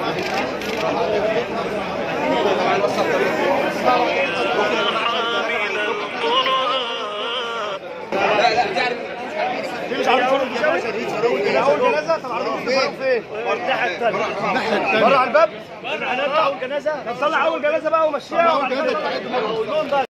دي مش عارف اول جنازه طب عربيه فين؟ الناحيه الثانيه بره على الباب؟ احنا هنطلع اول جنازه طب طلع اول جنازه بقى ومشيها وبعد كده